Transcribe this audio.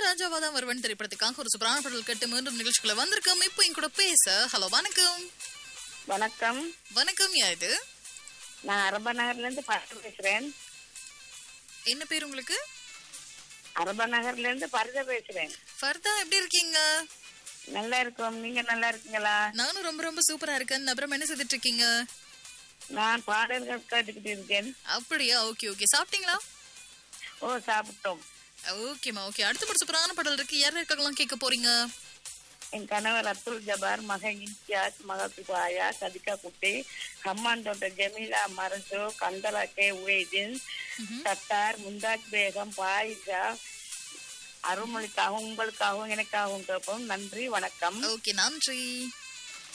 ராஜாவா தான் வருவன் திரைப்படத்துக்காக ஒரு சூப்பரான பாடல் கேட்டு மீண்டும் நிகழ்ச்சிக்குள்ள வந்திருக்கோம் இப்போ என் கூட பேச ஹலோ வணக்கம் வணக்கம் வணக்கம் யா இது நான் அரபா நகர்ல இருந்து பரித பேசுறேன் என்ன பேர் உங்களுக்கு அரபா நகர்ல இருந்து பரித பேசுறேன் ஃபர்தா எப்படி இருக்கீங்க நல்லா இருக்கோம் நீங்க நல்லா இருக்கீங்களா நானும் ரொம்ப ரொம்ப சூப்பரா இருக்கேன் அப்புறம் என்ன செய்துட்டு இருக்கீங்க நான் பாடல்கள் கேட்டுக்கிட்டு இருக்கேன் அப்படியா ஓகே ஓகே சாப்பிட்டீங்களா ஓ சாப்பிட்டோம் ஓகேம்மா ஓகே அடுத்த ஒரு சூப்பரான பாடல் இருக்கு யார் இருக்கலாம் கேட்க போறீங்க என் கணவர் அப்துல் ஜபார் மகன் இம்தியாஸ் மகத்து பாயா சதிகா குட்டி ஹம்மான் தோட்ட ஜமீலா மரசு கந்தலா கே உவேதின் சத்தார் முந்தாஜ் பேகம் பாயிஷா அருள்மொழிக்காகவும் உங்களுக்காகவும் எனக்காகவும் கேட்போம் நன்றி வணக்கம் ஓகே நன்றி